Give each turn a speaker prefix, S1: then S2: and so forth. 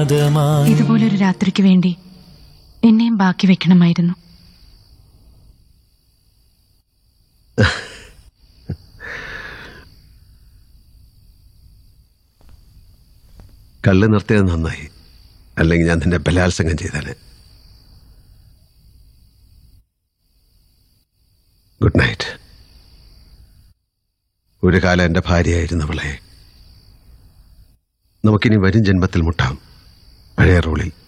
S1: നാദമായി
S2: ഇതുപോലൊരു രാത്രിക്ക് വേണ്ടി എന്നെയും ബാക്കി വെക്കണമായിരുന്നു
S3: കള്ള് നിർത്തിയത് നന്നായി അല്ലെങ്കിൽ ഞാൻ നിന്നെ ബലാത്സംഗം ചെയ്തേനെ ഗുഡ് നൈറ്റ് ഒരു കാലം എൻ്റെ ഭാര്യയായിരുന്നവളെ നമുക്കിനി വരും ജന്മത്തിൽ മുട്ടാം പഴയ റോളിൽ